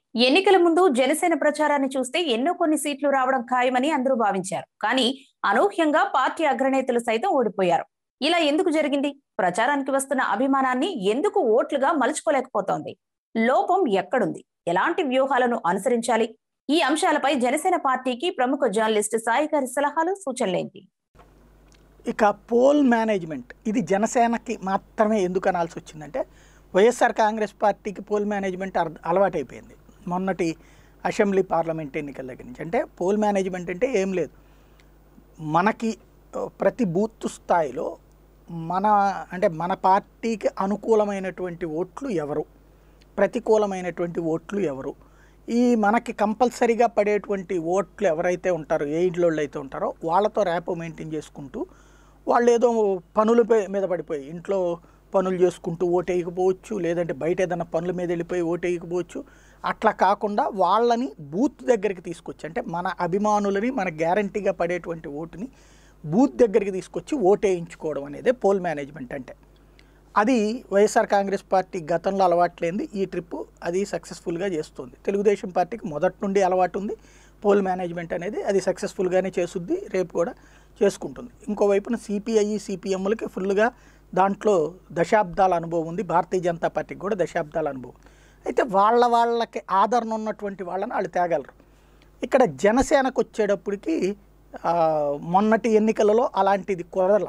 ఎన్నికల ముందు జనసేన ప్రచారాన్ని చూస్తే ఎన్నో కొన్ని సీట్లు రావడం ఖాయమని అందరూ భావించారు కానీ అనూహ్యంగా పార్టీ అగ్రనేతలు సైతం ఓడిపోయారు ఇలా ఎందుకు జరిగింది ప్రచారానికి వస్తున్న అభిమానాన్ని ఎందుకు ఓట్లుగా మలుచుకోలేకపోతోంది లోపం ఎక్కడుంది ఎలాంటి వ్యూహాలను అనుసరించాలి ఈ అంశాలపై జనసేన పార్టీకి ప్రముఖ జర్నలిస్ట్ సాయి గారి సలహాలు సూచనలేంటి ఇక పోల్ మేనేజ్మెంట్ ఇది జనసేనకి మాత్రమే ఎందుకు అనాల్సి వచ్చిందంటే వైఎస్ఆర్ కాంగ్రెస్ పార్టీకి పోల్ మేనేజ్మెంట్ అర్- అలవాటైపోయింది మొన్నటి అసెంబ్లీ పార్లమెంట్ ఎన్నికల దగ్గర నుంచి అంటే పోల్ మేనేజ్మెంట్ అంటే ఏం లేదు మనకి ఆ, ప్రతి బూత్ స్థాయిలో మన అంటే మన పార్టీకి అనుకూలమైనటువంటి ఓట్లు ఎవరు ప్రతికూలమైనటువంటి ఓట్లు ఎవరు ఈ మనకి కంపల్సరీగా పడేటువంటి ఓట్లు ఎవరైతే ఉంటారో ఏ ఇంట్లో అయితే ఉంటారో వాళ్ళతో ర్యాపో మెయింటైన్ చేసుకుంటూ వాళ్ళు ఏదో పనుల పై- మీద పడిపోయి ఇంట్లో పనులు చేసుకుంటూ ఓటేయకపోవచ్చు లేదంటే బయట ఏదైనా పనుల మీద వెళ్ళిపోయి ఓటేయకపోవచ్చు అట్లా కాకుండా వాళ్ళని బూత్ దగ్గరికి తీసుకొచ్చి అంటే మన అభిమానులని మన గ్యారంటీగా పడేటువంటి ఓటుని బూత్ దగ్గరికి తీసుకొచ్చి ఓటేయించుకోవడం అనేది పోల్ మేనేజ్మెంట్ అంటే అది వైఎస్ఆర్ కాంగ్రెస్ పార్టీ గతంలో అలవాట్లేంది ఈ ట్రిప్ అది సక్సెస్ఫుల్గా చేస్తుంది తెలుగుదేశం పార్టీకి మొదటి నుండి అలవాటు ఉంది పోల్ మేనేజ్మెంట్ అనేది అది సక్సెస్ఫుల్గానే చేస్తుంది రేపు కూడా చేసుకుంటుంది ఇంకోవైపున సిపిఐ సిపిఎంలకి ఫుల్గా దాంట్లో దశాబ్దాల అనుభవం ఉంది భారతీయ జనతా పార్టీకి కూడా దశాబ్దాల అనుభవం అయితే వాళ్ళ వాళ్ళకి ఆదరణ ఉన్నటువంటి వాళ్ళని వాళ్ళు తేగలరు ఇక్కడ జనసేనకు వచ్చేటప్పటికి ఆ, మొన్నటి ఎన్నికలలో అలాంటిది కుదరల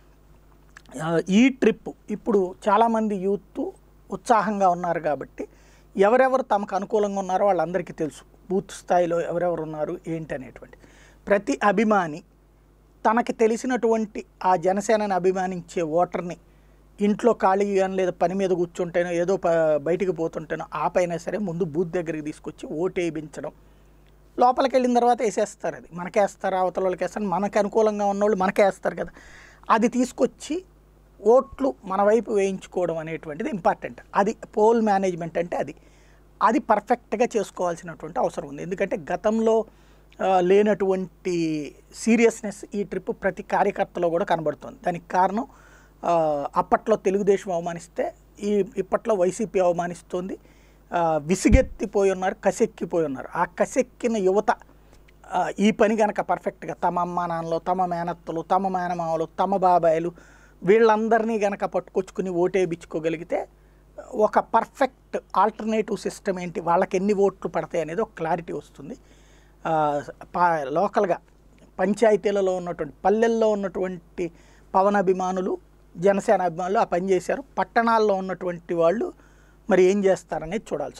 ఆ, ఈ ట్రిప్ ఇప్పుడు చాలామంది యూత్ ఉత్సాహంగా ఉన్నారు కాబట్టి ఎవరెవరు తమకు అనుకూలంగా ఉన్నారో వాళ్ళందరికీ తెలుసు బూత్ స్థాయిలో ఎవరెవరు ఉన్నారు ఏంటి అనేటువంటి ప్రతి అభిమాని తనకి తెలిసినటువంటి ఆ జనసేనని అభిమానించే ఓటర్ని ఇంట్లో ఖాళీగాను లేదా పని మీద కూర్చుంటేనో ఏదో ప బయటికి పోతుంటేనో ఆపైనా సరే ముందు బూత్ దగ్గరికి తీసుకొచ్చి ఓటు వేయించడం లోపలికి వెళ్ళిన తర్వాత వేసేస్తారు అది మనకేస్తారు అవతల వాళ్ళకి వేస్తారు మనకు అనుకూలంగా ఉన్నోళ్ళు మనకే వేస్తారు కదా అది తీసుకొచ్చి ఓట్లు మన వైపు వేయించుకోవడం అనేటువంటిది ఇంపార్టెంట్ అది పోల్ మేనేజ్మెంట్ అంటే అది అది పర్ఫెక్ట్గా చేసుకోవాల్సినటువంటి అవసరం ఉంది ఎందుకంటే గతంలో ఆ, లేనటువంటి సీరియస్నెస్ ఈ ట్రిప్ ప్రతి కార్యకర్తలో కూడా కనబడుతుంది దానికి కారణం ఆ, అప్పట్లో తెలుగుదేశం అవమానిస్తే ఈ ఇప్పట్లో వైసీపీ అవమానిస్తుంది ఆ, విసిగెత్తిపోయి ఉన్నారు కసెక్కిపోయి ఉన్నారు ఆ కసెక్కిన యువత ఆ, ఈ పని కనుక పర్ఫెక్ట్గా తమ అమ్మా నాన్నలు తమ మేనత్తలు తమ మేనమామలు తమ బాబాయిలు వీళ్ళందరినీ గనక పట్టుకొచ్చుకుని ఓటేపించుకోగలిగితే ఒక పర్ఫెక్ట్ ఆల్టర్నేటివ్ సిస్టమ్ ఏంటి వాళ్ళకి ఎన్ని ఓట్లు పడతాయి అనేది ఒక క్లారిటీ వస్తుంది ఆ, పా లోకల్గా పంచాయతీలలో ఉన్నటువంటి పల్లెల్లో ఉన్నటువంటి పవన్ అభిమానులు జనసేన అభిమానులు ఆ పని చేశారు పట్టణాల్లో ఉన్నటువంటి వాళ్ళు మరి ఏం చేస్తారనేది చూడాల్సి